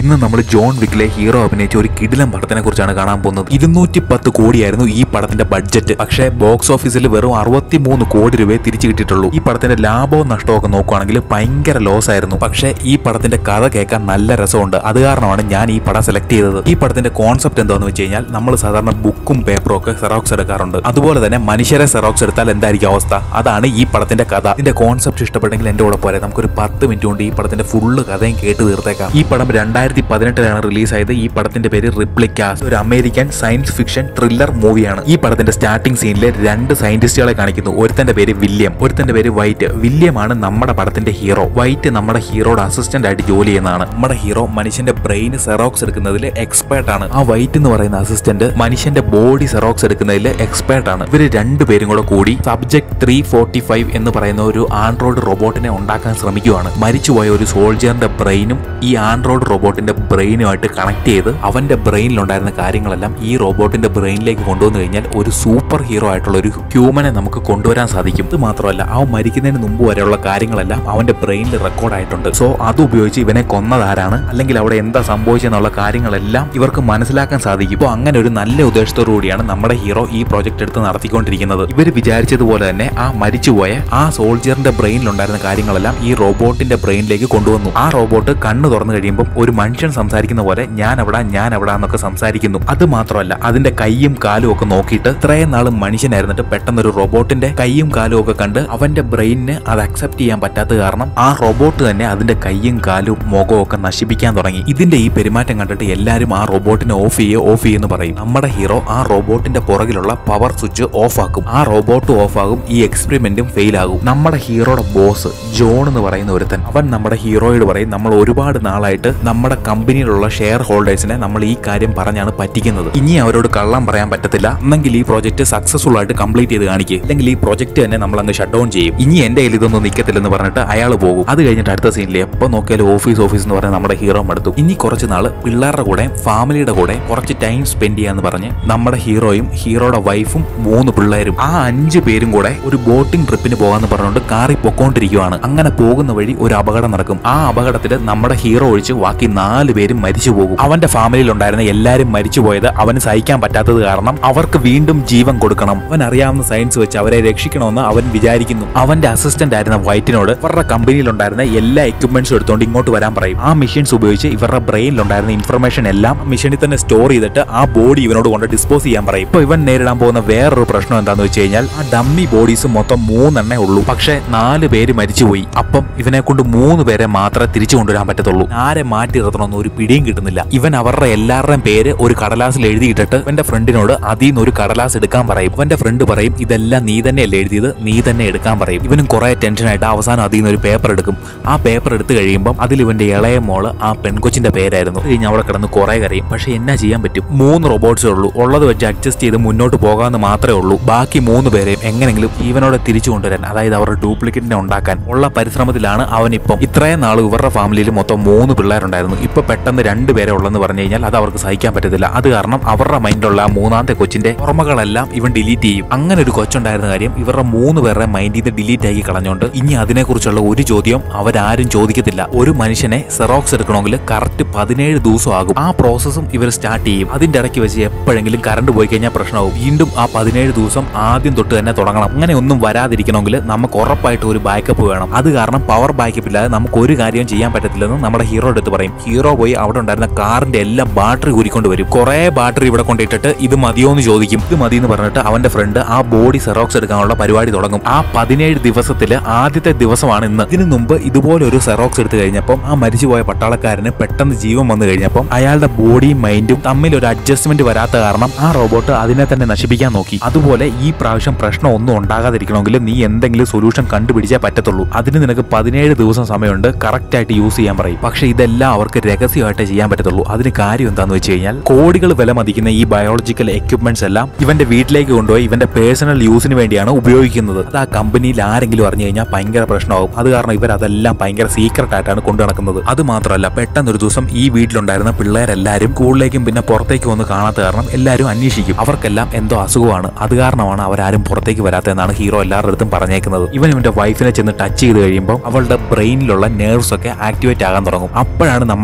ഇന്ന് നമ്മൾ John വിക്കിലെ hero അഭിനയിച്ച ഒരു കിടിലം പടത്തിനെ കുറിച്ചാണ് കാണാൻ പോകുന്നത് ഇരുന്നൂറ്റി പത്ത് കോടിയായിരുന്നു ഈ പടത്തിന്റെ ബഡ്ജറ്റ് പക്ഷേ ബോക്സ് ഓഫീസിൽ വെറും അറുപത്തിമൂന്ന് കോടി രൂപയെ തിരിച്ചു കിട്ടിയിട്ടുള്ളൂ ഈ പടത്തിന്റെ ലാഭവും നഷ്ടവും ഒക്കെ നോക്കുകയാണെങ്കിൽ ഭയങ്കര ലോസ് ആയിരുന്നു പക്ഷേ ഈ പടത്തിന്റെ കഥ കേൾക്കാൻ നല്ല രസമുണ്ട് അത് കാരണമാണ് ഞാൻ ഈ പടം സെലക്ട് ചെയ്തത് ഈ പടത്തിന്റെ കോൺസെപ്റ്റ് എന്താണെന്ന് വെച്ച് കഴിഞ്ഞാൽ നമ്മൾ സാധാരണ ബുക്കും പേപ്പറും ഒക്കെ സെറോക്സ് എടുക്കാറുണ്ട് അതുപോലെ തന്നെ മനുഷ്യരെ സെറോക്സ് എടുത്താൽ എന്തായിരിക്കും അവസ്ഥ അതാണ് ഈ പടത്തിന്റെ കഥ ഇതിന്റെ കോൺസെപ്റ്റ് ഇഷ്ടപ്പെട്ടെങ്കിൽ എന്റെ കൂടെ പോരെ നമുക്കൊരു പത്ത് മിനിറ്റ് കൊണ്ട് ഈ പടത്തിന്റെ ഫുള്ള് കഥയും കേട്ട് തീർത്തേക്കാം ഈ പടം രണ്ടായിരത്തി പതിനെട്ടിലാണ് റിലീസായത് ഈ പടത്തിന്റെ പേര് റിപ്ലിക്കാസ് ഒരു അമേരിക്കൻ സയൻസ് ഫിക്ഷൻ ത്രില്ലർ മൂവിയാണ് ഈ പടത്തിന്റെ സ്റ്റാർട്ടിംഗ് സീനിലെ രണ്ട് സയന്റിസ്റ്റുകളെ കാണിക്കുന്നു ഒരുത്തന്റെ പേര് വില്യം ഒരുത്തന്റെ പേര് വൈറ്റ് വില്യം ആണ് നമ്മുടെ പടത്തിന്റെ ഹീറോ വൈറ്റ് നമ്മുടെ ഹീറോയുടെ അസിസ്റ്റന്റ് ആയിട്ട് ജോലി ചെയ്യുന്നതാണ് നമ്മുടെ ഹീറോ മനുഷ്യന്റെ ബ്രെയിൻ സെറോക്സ് എടുക്കുന്നതിൽ എക്സ്പേർട്ട് ആണ് ആ വൈറ്റ് എന്ന് പറയുന്ന അസിസ്റ്റന്റ് മനുഷ്യന്റെ ബോഡി സെറോക്സ് എടുക്കുന്നതിൽ എക്സ്പേർട്ട് ആണ് ഇവര് രണ്ടുപേരും കൂടെ കൂടി സബ്ജക്ട് ത്രീ ഫോർട്ടി ഫൈവ് എന്ന് പറയുന്ന ഒരു ആൻഡ്രോയിഡ് റോബോട്ടിനെ ഉണ്ടാക്കാൻ ശ്രമിക്കുകയാണ് മരിച്ചുപോയ ഒരു സോൾജിയറിന്റെ ബ്രെയിനും ഈ ആൻഡ്രോയിഡ് റോബോട്ടിന്റെ ബ്രെയിനുമായിട്ട് കണക്ട് ചെയ്ത് അവന്റെ ബ്രെയിനിലുണ്ടായിരുന്ന കാര്യങ്ങളെല്ലാം ഈ റോബോട്ടിന്റെ ബ്രെയിനിലേക്ക് കൊണ്ടുവന്നു കഴിഞ്ഞാൽ ഒരു സൂപ്പർ ഹീറോ ആയിട്ടുള്ള ഒരു ഹ്യൂമനെ നമുക്ക് കൊണ്ടുവരാൻ സാധിക്കും ഇത് മാത്രമല്ല അവൻ മരിക്കുന്നതിന് മുമ്പ് വരെയുള്ള കാര്യങ്ങളെല്ലാം അവന്റെ ബ്രെയിനിൽ റെക്കോർഡ് ആയിട്ടുണ്ട് സോ അത് ഉപയോഗിച്ച് ഇവനെ കൊന്നതാരാണ് അല്ലെങ്കിൽ അവിടെ എന്താ സംഭവിച്ചെന്നുള്ള കാര്യങ്ങളെല്ലാം ഇവർക്ക് മനസ്സിലാക്കാൻ സാധിക്കും ഇപ്പോൾ അങ്ങനെ ഒരു നല്ല ഉദ്ദേശത്തോടു കൂടിയാണ് നമ്മുടെ ഹീറോ ഈ പ്രോജക്റ്റ് എടുത്ത് നടത്തിക്കൊണ്ടിരിക്കുന്നത് ഇവർ വിചാരിച്ചതുപോലെ തന്നെ ആ മരിച്ചുപോയ ആ സോൾജിയറിന്റെ ബ്രെയിനിലുണ്ടായിരുന്ന കാര്യങ്ങളെല്ലാം ഈ റോബോട്ടിന്റെ ബ്രെയിനിലേക്ക് കൊണ്ടുവന്നു ആ റോബോട്ട് കണ്ണ് തുറന്നു കഴിയുമ്പോൾ ഒരു മനുഷ്യൻ സംസാരിക്കുന്ന പോലെ ഞാൻ അവിടെ ഞാൻ അവിടെ എന്നൊക്കെ സംസാരിക്കുന്നു അത് മാത്രമല്ല അതിന്റെ കൈയും കാലും ഒക്കെ നോക്കിയിട്ട് ഇത്രയും നാൾ മനുഷ്യനായിരുന്നിട്ട് പെട്ടെന്ന് ഒരു റോബോട്ടിന്റെ കൈയും കാലും ഒക്കെ കണ്ട് അവന്റെ ബ്രെയിനിന് അത് അക്സെപ്റ്റ് ചെയ്യാൻ പറ്റാത്ത കാരണം ആ റോബോട്ട് തന്നെ അതിന്റെ കൈയും കാലും മുഖവും ഒക്കെ നശിപ്പിക്കാൻ തുടങ്ങി ഇതിന്റെ ഈ പെരുമാറ്റം കണ്ടിട്ട് എല്ലാവരും ആ റോബോട്ടിനെ ഓഫ് ചെയ്യേ ഓഫ് ചെയ്യുന്നു പറയും നമ്മുടെ ഹീറോ ആ റോബോട്ടിന്റെ പുറകിലുള്ള പവർ സ്വിച്ച് ഓഫ് ആക്കും ആ റോബോട്ട് ഓഫ് ആകും ഈ എക്സ്പെരിമെന്റും ഫെയിൽ ആകും നമ്മുടെ ഹീറോയുടെ ബോസ് ജോൺ എന്ന് പറയുന്ന ഒരുത്തൻ അവൻ നമ്മുടെ ഹീറോയോട് പറയും നമ്മൾ ഒരുപാട് നാളായിട്ട് നമ്മുടെ കമ്പനിയിലുള്ള ഷെയർ ഹോൾഡേഴ്സിനെ നമ്മൾ ഈ കാര്യം പറഞ്ഞാണ് പറ്റിക്കുന്നത് ഇനി അവരോട് കള്ളം പറയാൻ പറ്റത്തില്ല എന്നെങ്കിൽ ഈ പ്രോജക്റ്റ് സക്സസ്ഫുൾ ആയിട്ട് കംപ്ലീറ്റ് ചെയ്ത് കാണിക്കുക അല്ലെങ്കിൽ ഈ പ്രോജക്റ്റ് തന്നെ നമ്മൾ അങ്ങ് ഷട്ട് ഡൗൺ ചെയ്യും ഇനി എന്റെ കയ്യിൽ ഇതൊന്നും നിൽക്കത്തില്ലെന്ന് പറഞ്ഞിട്ട് അയാൾ പോകും അത് കഴിഞ്ഞിട്ട് അടുത്ത സീനിൽ എപ്പോൾ നോക്കിയാലും ഓഫീസ് ഓഫീസ് എന്ന് പറഞ്ഞ് നമ്മുടെ ഹീറോ എടുത്തു ഇനി കുറച്ച് നാൾ പിള്ളേരുടെ കൂടെ ഫാമിലിയുടെ കൂടെ കുറച്ച് ടൈം സ്പെൻഡ് ചെയ്യാന്ന് പറഞ്ഞ് നമ്മുടെ ഹീറോയും ഹീറോയുടെ വൈഫും മൂന്ന് പിള്ളേരും ആ അഞ്ച് പേരും കൂടെ ഒരു ബോട്ടിംഗ് ട്രിപ്പിന് പോകാന്ന് പറഞ്ഞുകൊണ്ട് കാറിൽ പൊക്കോണ്ടിരിക്കുവാണ് അങ്ങനെ പോകുന്ന വഴി ഒരു അപകടം നടക്കും ആ അപകടത്തിൽ നമ്മുടെ ഹീറോ ഒഴിച്ച് ബാക്കി നാല് പേരും മരിച്ചു പോകും അവന്റെ ഫാമിലിയിൽ ഉണ്ടായിരുന്ന എല്ലാവരും മരിച്ചുപോയത് അവന് സഹിക്കാൻ പറ്റാത്തത് കാരണം അവർക്ക് വീണ്ടും ജീവൻ കൊടുക്കണം അവൻ അറിയാവുന്ന സയൻസ് വെച്ച് അവരെ രക്ഷിക്കണമെന്ന് അവൻ വിചാരിക്കുന്നു അവന്റെ അസിസ്റ്റന്റ് ആയിരുന്ന വൈറ്റിനോട് ഇവരുടെ കമ്പനിയിൽ ഉണ്ടായിരുന്ന എല്ലാ എക്യുപ്മെന്റ്സും എടുത്തുകൊണ്ട് ഇങ്ങോട്ട് വരാൻ പറയും ആ മെഷീൻസ് ഉപയോഗിച്ച് ഇവരുടെ ബ്രെയിനിൽ ഉണ്ടായിരുന്ന ഇൻഫർമേഷൻ എല്ലാം മെഷീനിൽ തന്നെ സ്റ്റോർ ചെയ്തിട്ട് ആ ബോഡി ഇവനോട് കൊണ്ട് ഡിസ്പോസ് ചെയ്യാൻ പറയും ഇപ്പൊ ഇവൻ നേരിടാൻ പോകുന്ന വേറൊരു പ്രശ്നം എന്താണെന്ന് വെച്ച് കഴിഞ്ഞാൽ ആ ഡമ്മി ബോഡീസ് മൊത്തം മൂന്നെണ്ണേ ഉള്ളൂ പക്ഷെ നാല് പേര് മരിച്ചുപോയി അപ്പം ഇവനെ കൊണ്ട് മൂന്ന് പേരെ മാത്രമേ തിരിച്ചു കൊണ്ടുവരാൻ പറ്റത്തുള്ളൂ ആരെ മാറ്റി നിർത്തണമെന്ന് ഒരു പിടിയും കിട്ടുന്നില്ല ഇവൻ അവരുടെ എല്ലാവരുടെയും പേര് ഒരു കടലാസിൽ എഴുതിയിട്ടിട്ട് ഇവന്റെ ഫ്രണ്ടിനോട് അതിൽ നിന്ന് ഒരു കടലാസ് എടുക്കാൻ പറയും ഇവന്റെ ഫ്രണ്ട് പറയും ഇതെല്ലാം നീ തന്നെയല്ലേ എഴുതിയത് നീ തന്നെ എടുക്കാൻ പറയും ഇവനും കുറെ ടെൻഷനായിട്ട് അവസാനം അതിൽ നിന്ന് ഒരു പേപ്പർ എടുക്കും ആ പേപ്പർ എടുത്തു കഴിയുമ്പോൾ അതിൽ ഇവന്റെ ഇളയ മോള് ആ പെൺകൊച്ചിന്റെ പേരായിരുന്നു അത് കഴിഞ്ഞ് അവിടെ കിടന്ന് കുറെ കരയും പക്ഷെ എന്നാ ചെയ്യാൻ പറ്റും മൂന്ന് റോബോട്ട്സേ ഉള്ളൂ ഉള്ളത് വെച്ച് അഡ്ജസ്റ്റ് ചെയ്ത് മുന്നോട്ട് പോകാമെന്ന് മാത്രമേ ഉള്ളൂ ബാക്കി മൂന്ന് പേരെയും എങ്ങനെങ്കിലും ജീവനോടെ തിരിച്ചു കൊണ്ടുവരാൻ അതായത് അവരുടെ ഡ്യൂപ്ലിക്കേറ്റിനെ ഉണ്ടാക്കാൻ ഉള്ള പരിശ്രമത്തിലാണ് അവൻ ഇപ്പം ഇത്രയും നാൾ ഇവരുടെ ഫാമിലിയിൽ മൊത്തം മൂന്ന് പിള്ളേരുണ്ടായിരുന്നു ഇപ്പൊ പെട്ടെന്ന് രണ്ട് പേരെ ഉള്ളെന്ന് പറഞ്ഞു കഴിഞ്ഞാൽ അത് അവർക്ക് സഹിക്കാൻ പറ്റത്തില്ല അത് കാരണം അവരുടെ മൈൻഡിലുള്ള ആ മൂന്നാമത്തെ കൊച്ചിന്റെ ഓർമ്മകളെല്ലാം ഇവൻ ഡിലീറ്റ് ചെയ്യും അങ്ങനെ ഒരു കൊച്ചുണ്ടായിരുന്ന കാര്യം ഇവരുടെ മൂന്ന് പേരുടെ മൈൻഡിൽ നിന്ന് ഡിലീറ്റ് ആക്കി കളഞ്ഞുകൊണ്ട് ഇനി അതിനെക്കുറിച്ചുള്ള ഒരു ചോദ്യം അവരാരും ചോദിക്കത്തില്ല ഒരു മനുഷ്യനെ സെറോക്സ് എടുക്കണമെങ്കിൽ കറക്റ്റ് പതിനേഴ് ദിവസം ആകും ആ പ്രോസസ്സും ഇവർ സ്റ്റാർട്ട് ചെയ്യും അതിന്റെ ഇടയ്ക്ക് വെച്ച് എപ്പോഴെങ്കിലും കറണ്ട് പോയി കഴിഞ്ഞാൽ പ്രശ്നമാവും വീണ്ടും ആ പതിനേഴ് ദിവസം ആദ്യം തൊട്ട് തന്നെ തുടങ്ങണം അങ്ങനെ ഒന്നും വരാതിരിക്കണമെങ്കിൽ നമുക്ക് ഉറപ്പായിട്ട് ഒരു ബാക്കപ്പ് വേണം അത് കാരണം പവർ ബാക്കപ്പ് ഇല്ലാതെ നമുക്ക് ഒരു കാര്യവും ചെയ്യാൻ പറ്റത്തില്ലെന്ന് നമ്മുടെ ഹീറോ അടുത്ത് പറയും ഹീറോ പോയി അവിടെ ഉണ്ടായിരുന്ന കാറിന്റെ എല്ലാ ബാറ്ററി ഊരിക്കൊണ്ട് വരും കുറെ ബാറ്ററി ഇവിടെ കൊണ്ടിട്ടിട്ട് ഇത് മതിയോ എന്ന് ചോദിക്കും ഇത് മതി എന്ന് പറഞ്ഞിട്ട് അവന്റെ ഫ്രണ്ട് ആ ബോഡി സെറോക്സ് എടുക്കാനുള്ള പരിപാടി തുടങ്ങും ആ പതിനേഴ് ദിവസത്തില് ആദ്യത്തെ ദിവസമാണ് ഇന്ന് ഇതിനു മുമ്പ് ഇതുപോലെ ഒരു സെറോക്സ് എടുത്തു കഴിഞ്ഞപ്പം ആ മരിച്ചുപോയ പട്ടാളക്കാരന് പെട്ടെന്ന് ജീവൻ വന്നു കഴിഞ്ഞപ്പം അയാളുടെ ബോഡിയും മൈൻഡും തമ്മിൽ ഒരു അഡ്ജസ്റ്റ്മെന്റ് വരാത്ത കാരണം ആ റോബോട്ട് അതിനെ തന്നെ നശിപ്പിക്കാൻ നോക്കി അതുപോലെ ഈ പ്രാവശ്യം പ്രശ്നം ഒന്നും ഉണ്ടാകാതിരിക്കണമെങ്കിൽ നീ എന്തെങ്കിലും സൊല്യൂഷൻ കണ്ടുപിടിച്ചേ പറ്റത്തുള്ളൂ അതിന് നിനക്ക് പതിനേഴ് ദിവസം സമയമുണ്ട് കറക്റ്റ് ആയിട്ട് യൂസ് ചെയ്യാൻ പറയും പക്ഷെ ഇതെല്ലാം അവർക്ക് രഹസ്യമായിട്ട് ചെയ്യാൻ പറ്റത്തുള്ളൂ അതിന് കാര്യം എന്താന്ന് വെച്ച് കഴിഞ്ഞാൽ കോടികൾ വില മതിക്കുന്ന ഈ ബയോളജിക്കൽ എക്യുപ്മെന്റ്സ് എല്ലാം ഇവന്റെ വീട്ടിലേക്ക് കൊണ്ടുപോയി ഇവന്റെ പേഴ്സണൽ യൂസിന് വേണ്ടിയാണ് ഉപയോഗിക്കുന്നത് അത് ആ കമ്പനിയിൽ ആരെങ്കിലും അറിഞ്ഞു കഴിഞ്ഞാൽ ഭയങ്കര പ്രശ്നമാകും അത് കാരണം ഇവർ അതെല്ലാം ഭയങ്കര സീക്രട്ട് ആയിട്ടാണ് കൊണ്ടു നടക്കുന്നത് അത് മാത്രമല്ല പെട്ടെന്ന് ഒരു ദിവസം ഈ വീട്ടിലുണ്ടായിരുന്ന പിള്ളേരെല്ലാരും സ്കൂളിലേക്കും പിന്നെ പുറത്തേക്കും ഒന്നും കാണാത്ത കാരണം എല്ലാവരും അന്വേഷിക്കും അവർക്കെല്ലാം എന്തോ അസുഖമാണ് അത് കാരണമാണ് അവരാരും പുറത്തേക്ക് വരാത്തതെന്നാണ് ഹീറോ എല്ലാവരുടെ അടുത്തും പറഞ്ഞേക്കുന്നത് ഇവൻ ഇവന്റെ വൈഫിനെ ചെന്ന് ടച്ച് ചെയ്ത് കഴിയുമ്പോൾ അവളുടെ ബ്രെയിനിലുള്ള നേർവ്സ് ഒക്കെ ആക്ടിവേറ്റ് ആകാൻ തുടങ്ങും അപ്പോഴാണ് നമ്മുടെ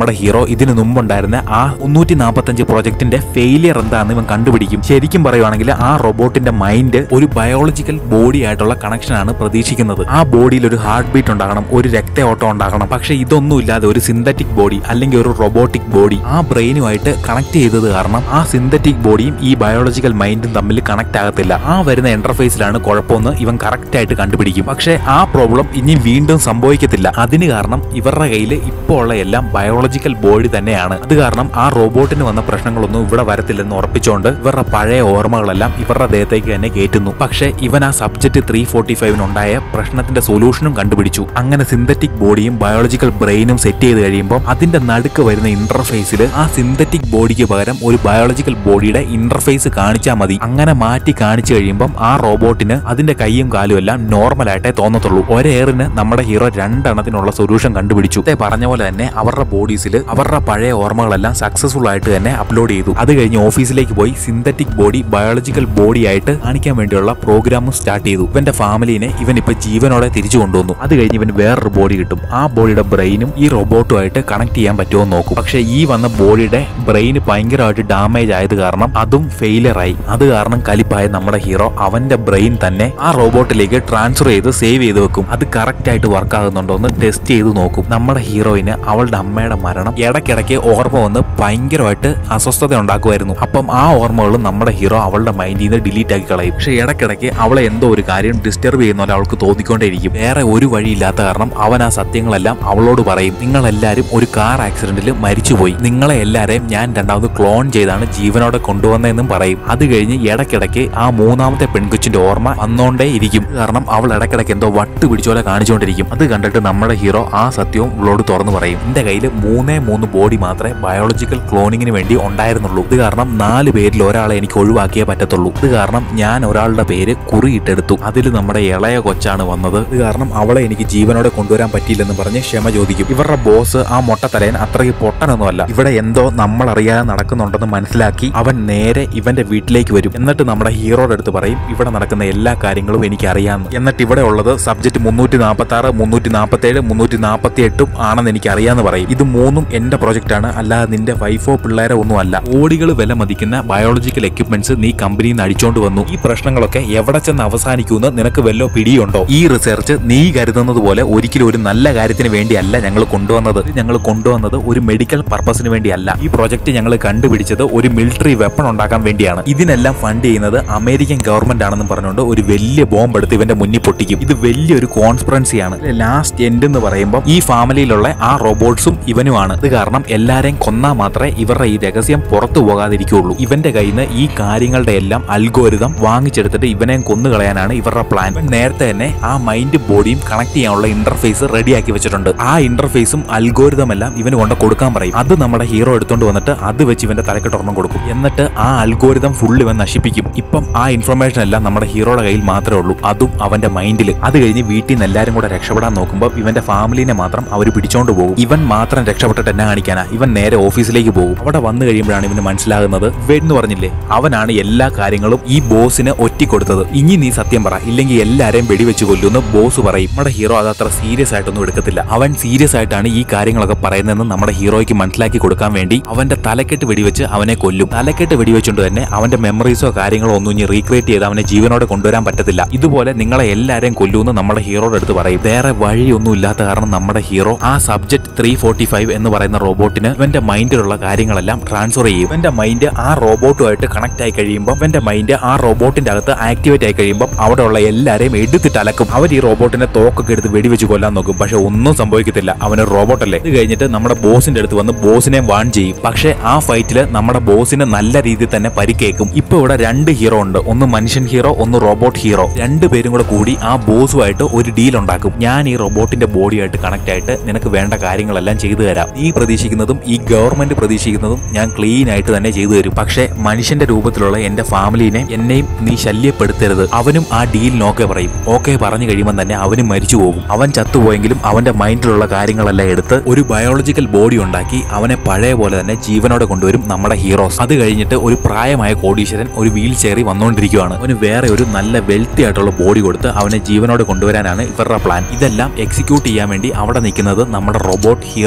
നമ്മുടെ ഹീറോ ഇതിനു മുമ്പുണ്ടായിരുന്ന ആ മുന്നൂറ്റി നാൽപ്പത്തഞ്ച് പ്രൊജക്ടിന്റെ ഫെയിലിയർ എന്താണെന്ന് ഇവൻ കണ്ടുപിടിക്കും ശരിക്കും പറയുവാണെങ്കിൽ ആ റോബോട്ടിന്റെ മൈൻഡ് ഒരു ബയോളജിക്കൽ ബോഡി ആയിട്ടുള്ള കണക്ഷനാണ് പ്രതീക്ഷിക്കുന്നത് ആ ബോഡിയിൽ ഒരു ഹാർട്ട് ബീറ്റ് ഉണ്ടാകണം ഒരു രക്തയോട്ടം ഉണ്ടാകണം പക്ഷെ ഇതൊന്നും ഇല്ലാതെ ഒരു സിന്തറ്റിക് ബോഡി അല്ലെങ്കിൽ ഒരു റോബോട്ടിക് ബോഡി ആ ബ്രെയിനുമായിട്ട് കണക്ട് ചെയ്തത് കാരണം ആ സിന്തറ്റിക് ബോഡിയും ഈ ബയോളജിക്കൽ മൈൻഡും തമ്മിൽ കണക്ട് ആകത്തില്ല ആ വരുന്ന ഇന്റർഫേസിലാണ് കുഴപ്പമെന്ന് ഇവൻ കറക്റ്റ് ആയിട്ട് കണ്ടുപിടിക്കും പക്ഷെ ആ പ്രോബ്ലം ഇനി വീണ്ടും സംഭവിക്കത്തില്ല അതിന് കാരണം ഇവരുടെ കയ്യിൽ ഇപ്പോൾ ഉള്ള എല്ലാം ബയോളജിക്കൽ ബോഡി തന്നെയാണ് അത് കാരണം ആ റോബോട്ടിന് വന്ന പ്രശ്നങ്ങളൊന്നും ഇവിടെ വരത്തില്ലെന്ന് ഉറപ്പിച്ചുകൊണ്ട് ഇവരുടെ പഴയ ഓർമ്മകളെല്ലാം ഇവരുടെ ദേഹത്തേക്ക് തന്നെ കയറ്റുന്നു പക്ഷേ ഇവൻ ആ സബ്ജക്ട് ത്രീ ഫോർട്ടി ഫൈവിനുണ്ടായ പ്രശ്നത്തിന്റെ സൊല്യൂഷനും കണ്ടുപിടിച്ചു അങ്ങനെ സിന്തറ്റിക് ബോഡിയും ബയോളജിക്കൽ ബ്രെയിനും സെറ്റ് ചെയ്ത് കഴിയുമ്പോൾ അതിന്റെ നടുക്ക് വരുന്ന ഇന്റർഫേസിൽ ആ സിന്തറ്റിക് ബോഡിക്ക് പകരം ഒരു ബയോളജിക്കൽ ബോഡിയുടെ ഇന്റർഫേസ് കാണിച്ചാൽ മതി അങ്ങനെ മാറ്റി കാണിച്ചു കഴിയുമ്പോൾ ആ റോബോട്ടിന് അതിന്റെ കൈയും കാലും എല്ലാം നോർമൽ ആയിട്ടേ തോന്നത്തുള്ളൂ ഒരേറിന് നമ്മുടെ ഹീറോ രണ്ടെണ്ണത്തിനുള്ള സൊല്യൂഷൻ കണ്ടുപിടിച്ചു ദേ പറഞ്ഞ പോലെ തന്നെ അവരുടെ ബോഡീസിൽ അവരുടെ പഴയ ഓർമ്മകളെല്ലാം സക്സസ്ഫുൾ ആയിട്ട് തന്നെ അപ്ലോഡ് ചെയ്തു അത് കഴിഞ്ഞ് ഓഫീസിലേക്ക് പോയി സിന്തറ്റിക് ബോഡി ബയോളജിക്കൽ ബോഡി ആയിട്ട് കാണിക്കാൻ വേണ്ടിയുള്ള പ്രോഗ്രാമും സ്റ്റാർട്ട് ചെയ്തു ഇവന്റെ ഫാമിലിനെ ഇവൻ ഇപ്പൊ ജീവനോടെ തിരിച്ചു കൊണ്ടുവന്നു അത് കഴിഞ്ഞ് ഇവൻ വേറൊരു ബോഡി കിട്ടും ആ ബോഡിയുടെ ബ്രെയിനും ഈ റോബോട്ടുമായിട്ട് കണക്ട് ചെയ്യാൻ പറ്റുമോ എന്ന് നോക്കും പക്ഷേ ഈ വന്ന ബോഡിയുടെ ബ്രെയിന് ഭയങ്കരമായിട്ട് ഡാമേജ് ആയത് കാരണം അതും ഫെയിലിയർ ആയി അത് കാരണം കലിപ്പായ നമ്മുടെ ഹീറോ അവന്റെ ബ്രെയിൻ തന്നെ ആ റോബോട്ടിലേക്ക് ട്രാൻസ്ഫർ ചെയ്ത് സേവ് ചെയ്ത് വെക്കും അത് കറക്റ്റ് ആയിട്ട് വർക്ക് ആകുന്നുണ്ടോ എന്ന് ടെസ്റ്റ് ചെയ്ത് നോക്കും നമ്മുടെ ഹീറോയിന് അവളുടെ അമ്മയുടെ മരണം ഇടയ്ക്കിടയ്ക്ക് ഓർമ്മ വന്ന് ഭയങ്കരമായിട്ട് അസ്വസ്ഥത ഉണ്ടാക്കുമായിരുന്നു അപ്പം ആ ഓർമ്മകളും നമ്മുടെ ഹീറോ അവളുടെ മൈൻഡിൽ നിന്ന് ഡിലീറ്റ് ആക്കി കളയും പക്ഷെ ഇടയ്ക്കിടയ്ക്ക് അവളെ എന്തോ ഒരു കാര്യം ഡിസ്റ്റർബ് ചെയ്യുന്ന പോലെ അവൾക്ക് തോന്നിക്കൊണ്ടേയിരിക്കും വേറെ ഒരു വഴിയില്ലാത്ത കാരണം അവൻ ആ സത്യങ്ങളെല്ലാം അവളോട് പറയും നിങ്ങളെല്ലാരും ഒരു കാർ ആക്സിഡന്റിൽ മരിച്ചുപോയി നിങ്ങളെ എല്ലാരെയും ഞാൻ രണ്ടാമത് ക്ലോൺ ചെയ്താണ് ജീവനോടെ കൊണ്ടുവന്നതെന്നും പറയും അത് കഴിഞ്ഞ് ഇടയ്ക്കിടയ്ക്ക് ആ മൂന്നാമത്തെ പെൺകൊച്ചിന്റെ ഓർമ്മ വന്നോണ്ടേ ഇരിക്കും കാരണം അവൾ ഇടയ്ക്കിടയ്ക്ക് എന്തോ വട്ട് പിടിച്ചോലെ കാണിച്ചുകൊണ്ടിരിക്കും അത് കണ്ടിട്ട് നമ്മുടെ ഹീറോ ആ സത്യവും ഇവളോട് തുറന്നു പറയും എന്റെ കയ്യിൽ മൂന്നേ മൂന്ന് ബോഡി മാത്രമേ ബയോളജിക്കൽ ക്ലോണിങ്ങിന് വേണ്ടി ഉണ്ടായിരുന്നുള്ളൂ ഇത് കാരണം നാല് പേരിൽ ഒരാളെ എനിക്ക് ഒഴിവാക്കിയേ പറ്റത്തുള്ളൂ ഇത് കാരണം ഞാൻ ഒരാളുടെ പേര് കുറിയിട്ടെടുത്തു അതിൽ നമ്മുടെ ഇളയ കൊച്ചാണ് വന്നത് ഇത് കാരണം അവളെ എനിക്ക് ജീവനോടെ കൊണ്ടുവരാൻ പറ്റിയില്ലെന്ന് പറഞ്ഞ് ക്ഷമ ചോദിക്കും ഇവരുടെ ബോസ് ആ മൊട്ടത്തലയൻ അത്രയ്ക്ക് പൊട്ടനൊന്നുമല്ല ഇവിടെ എന്തോ നമ്മൾ അറിയാതെ നടക്കുന്നുണ്ടെന്ന് മനസ്സിലാക്കി അവൻ നേരെ ഇവന്റെ വീട്ടിലേക്ക് വരും എന്നിട്ട് നമ്മുടെ ഹീറോയുടെ അടുത്ത് പറയും ഇവിടെ നടക്കുന്ന എല്ലാ കാര്യങ്ങളും എനിക്ക് അറിയാമെന്ന് എന്നിട്ട് ഇവിടെ ഉള്ളത് സബ്ജക്ട് മുന്നൂറ്റി നാൽപ്പത്തി ആറ് മുന്നൂറ്റി നാൽപ്പത്തി ഏഴ് മുന്നൂറ്റി നാൽപ്പത്തി എട്ടും ആണെന്ന് എനിക്ക് അറിയാമെന്ന് പറയും ഇത് മൂന്നും എന്റെ പ്രൊജക്റ്റ് ആണ് അല്ലാതെ നിന്റെ വൈഫോ പിള്ളേരോ ഒന്നും അല്ല കോടികൾ വില മതിക്കുന്ന ബയോളജിക്കൽ എക്യുപ്മെന്റ്സ് നീ കമ്പനിയിൽ നിന്ന് അടിച്ചോണ്ട് വന്നു ഈ പ്രശ്നങ്ങളൊക്കെ എവിടെ ചെന്ന് അവസാനിക്കുമെന്ന് നിനക്ക് വല്ലോ പിടിയുണ്ടോ ഈ റിസർച്ച് നീ കരുതുന്നത് പോലെ ഒരിക്കലും ഒരു നല്ല കാര്യത്തിന് വേണ്ടിയല്ല ഞങ്ങൾ കൊണ്ടുവന്നത് ഞങ്ങൾ കൊണ്ടുവന്നത് ഒരു മെഡിക്കൽ പർപ്പസിന് വേണ്ടിയല്ല ഈ പ്രൊജക്ട് ഞങ്ങൾ കണ്ടുപിടിച്ചത് ഒരു മിലിറ്ററി വെപ്പൺ ഉണ്ടാക്കാൻ വേണ്ടിയാണ് ഇതിനെല്ലാം ഫണ്ട് ചെയ്യുന്നത് അമേരിക്കൻ ഗവൺമെന്റ് ആണെന്ന് പറഞ്ഞുകൊണ്ട് ഒരു വലിയ ബോംബ് എടുത്ത് ഇവന്റെ മുന്നിൽ പൊട്ടിക്കും ഇത് വലിയൊരു കോൺസ്പിറൻസിയാണ് ലാസ്റ്റ് എൻഡ് എന്ന് പറയുമ്പോൾ ഈ ഫാമിലിയിലുള്ള ആ റോബോട്ട്സും ഇവനുമാണ് ഇത് കാരണം എല്ലാരെയും കൊന്നാ മാത്രമേ ഇവരുടെ ഈ രഹസ്യം പുറത്തു പോകാതിരിക്കുകയുള്ളൂ ഇവന്റെ കയ്യിൽ നിന്ന് ഈ കാര്യങ്ങളുടെ എല്ലാം അൽഗോരിതം വാങ്ങിച്ചെടുത്തിട്ട് ഇവനെ കൊന്നുകളയാനാണ് ഇവരുടെ പ്ലാൻ ഇവൻ നേരത്തെ തന്നെ ആ മൈൻഡ് ബോഡിയും കണക്ട് ചെയ്യാനുള്ള ഇന്റർഫേസ് റെഡിയാക്കി വെച്ചിട്ടുണ്ട് ആ ഇന്റർഫേസും അൽഗോരിതം എല്ലാം ഇവന് കൊണ്ട് കൊടുക്കാൻ പറയും അത് നമ്മുടെ ഹീറോ എടുത്തോണ്ട് വന്നിട്ട് അത് വെച്ച് ഇവന്റെ തലക്കെട്ട് ഒരെണ്ണം കൊടുക്കും എന്നിട്ട് ആ അൽഗോരിതം ഫുൾ ഇവൻ നശിപ്പിക്കും ഇപ്പം ആ ഇൻഫർമേഷൻ എല്ലാം നമ്മുടെ ഹീറോയുടെ കയ്യിൽ മാത്രമേ ഉള്ളൂ അതും അവന്റെ മൈൻഡിൽ അത് കഴിഞ്ഞ് വീട്ടിൽ നിന്ന് എല്ലാരും കൂടെ രക്ഷപ്പെടാൻ നോക്കുമ്പോൾ ഇവന്റെ ഫാമിലിനെ മാത്രം അവർ പിടിച്ചോണ്ട് പോകും ഇവൻ മാത്രം രക്ഷപ്പെട്ടിട്ട് എന്നെ കാണിക്കാനാ ഇവൻ നേരെ ഓഫീസിലേക്ക് പോകും അവിടെ വന്നു കഴിയുമ്പോഴാണ് ഇവന് മനസ്സിലാകുന്നത് ഇവൻ എന്ന് പറഞ്ഞില്ലേ അവനാണ് എല്ലാ കാര്യങ്ങളും ഈ ബോസിന് ഒറ്റിക്കൊടുത്തത് ഇനി നീ സത്യം പറ ഇല്ലെങ്കിൽ എല്ലാരെയും വെടിവെച്ച് കൊല്ലുമെന്ന് ബോസ് പറയും നമ്മുടെ ഹീറോ അത് അത്ര സീരിയസ് ആയിട്ടൊന്നും എടുക്കത്തില്ല അവൻ സീരിയസ് ആയിട്ടാണ് ഈ കാര്യങ്ങളൊക്കെ പറയുന്നതെന്ന് നമ്മുടെ ഹീറോയ്ക്ക് മനസ്സിലാക്കി കൊടുക്കാൻ വേണ്ടി അവന്റെ തലക്കെട്ട് വെടിവെച്ച് അവനെ കൊല്ലും തലക്കെട്ട് വെടിവെച്ചുകൊണ്ട് തന്നെ അവന്റെ മെമ്മറീസോ കാര്യങ്ങളോ ഒന്നും ഇനി റീക്രിയേറ്റ് ചെയ്ത് അവനെ ജീവനോടെ കൊണ്ടുവരാൻ പറ്റത്തില്ല ഇതുപോലെ നിങ്ങളെ എല്ലാരെയും കൊല്ലുമെന്ന് നമ്മുടെ ഹീറോയുടെ അടുത്ത് പറയും വേറെ വഴിയൊന്നും ഇല്ലാത്ത കാരണം നമ്മുടെ ഹീറോ ആ സബ്ജക്ട് ത്രീ ഫോർട്ടി ഫൈവ് എന്ന് പറയുന്ന റോബോട്ടിന് ഇവന്റെ മൈൻഡിലുള്ള കാര്യങ്ങളെല്ലാം ട്രാൻസ്ഫർ ചെയ്യും ഇവന്റെ മൈൻഡ് ആ റോബോട്ടുമായിട്ട് കണക്ട് ആയി കഴിയുമ്പോൾ ഇവന്റെ മൈൻഡ് ആ റോബോട്ടിന്റെ അകത്ത് ആക്ടിവേറ്റ് ആയി കഴിയുമ്പോൾ അവിടെയുള്ള എല്ലാരെയും എടുത്തിട്ട് അലക്കും അവർ ഈ റോബോട്ടിനെ തോക്കൊക്കെ എടുത്ത് വെടിവെച്ച് കൊല്ലാൻ നോക്കും പക്ഷെ ഒന്നും സംഭവിക്കത്തില്ല അവനൊരു റോബോട്ടല്ലേ ഇത് കഴിഞ്ഞിട്ട് നമ്മുടെ ബോസിന്റെ അടുത്ത് വന്ന് ബോസിനെ വാൺ ചെയ്യും പക്ഷെ ആ ഫൈറ്റില് നമ്മുടെ ബോസിന് നല്ല രീതിയിൽ തന്നെ പരിക്കേക്കും ഇപ്പൊ ഇവിടെ രണ്ട് ഹീറോ ഉണ്ട് ഒന്ന് മനുഷ്യൻ ഹീറോ ഒന്ന് റോബോട്ട് ഹീറോ രണ്ടുപേരും കൂടെ കൂടി ആ ബോസുമായിട്ട് ഒരു ഡീൽ ഉണ്ടാക്കും ഞാൻ ഈ റോബോട്ടിന്റെ ബോഡിയായിട്ട് കണക്ട് ആയിട്ട് നിനക്ക് വേണ്ട കാര്യങ്ങളെല്ലാം ചെയ്തു തരാം നീ പ്രതീക്ഷിക്കുന്നതും ഈ ഗവൺമെന്റ് പ്രതീക്ഷിക്കുന്നതും ഞാൻ ക്ലീൻ ആയിട്ട് തന്നെ ചെയ്തു തരും പക്ഷെ മനുഷ്യന്റെ രൂപത്തിലുള്ള എന്റെ ഫാമിലിനെ എന്നെയും നീ ശല്യപ്പെടുത്തരുത് അവനും ആ ഡീലിന് ഓക്കെ പറയും ഓക്കെ പറഞ്ഞു കഴിയുമ്പോൾ തന്നെ അവനും മരിച്ചു പോകും അവൻ ചത്തുപോയെങ്കിലും അവന്റെ മൈൻഡിലുള്ള കാര്യങ്ങളെല്ലാം എടുത്ത് ഒരു ബയോളജിക്കൽ ബോഡി ഉണ്ടാക്കി അവനെ പഴയ പോലെ തന്നെ ജീവനോടെ കൊണ്ടുവരും നമ്മുടെ ഹീറോസ് അത് കഴിഞ്ഞിട്ട് ഒരു പ്രായമായ കോടീശ്വരൻ ഒരു വീൽ ചെയറിൽ വന്നുകൊണ്ടിരിക്കുകയാണ് അവന് വേറെ ഒരു നല്ല വെൽത്തി ആയിട്ടുള്ള ബോഡി കൊടുത്ത് അവനെ ജീവനോടെ കൊണ്ടുവരാനാണ് ഇവരുടെ പ്ലാൻ ഇതെല്ലാം എക്സിക്യൂട്ട് ചെയ്യാൻ വേണ്ടി അവിടെ നിൽക്കുന്നത് നമ്മുടെ റോബോട്ട് ഹീറോ ആണ് ഇവരുടെ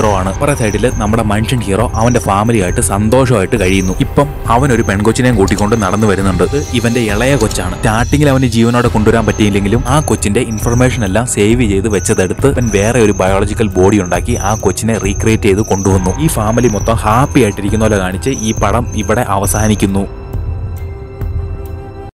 ഇപ്പറ സൈഡിൽ നമ്മുടെ മനുഷ്യൻ ഹീറോ അവന്റെ ഫാമിലിയായിട്ട് സന്തോഷമായിട്ട് കഴിയുന്നു ഇപ്പം അവൻ ഒരു പെൺകൊച്ചിനെയും കൂട്ടിക്കൊണ്ട് നടന്നു വരുന്നുണ്ട് ഇത് ഇവന്റെ ഇളയ കൊച്ചാണ് സ്റ്റാർട്ടിങ്ങിൽ അവന് ജീവനോടെ കൊണ്ടുവരാൻ പറ്റിയില്ലെങ്കിലും ആ കൊച്ചിന്റെ ഇൻഫർമേഷൻ എല്ലാം സേവ് ചെയ്ത് വെച്ചതെടുത്ത് അവൻ വേറെ ഒരു ബയോളജിക്കൽ ബോഡി ഉണ്ടാക്കി ആ കൊച്ചിനെ റീക്രിയേറ്റ് ചെയ്ത് കൊണ്ടുവന്നു ഈ ഫാമിലി മൊത്തം ഹാപ്പി ആയിട്ടിരിക്കുന്ന പോലെ കാണിച്ച് ഈ പടം ഇവിടെ അവസാനിക്കുന്നു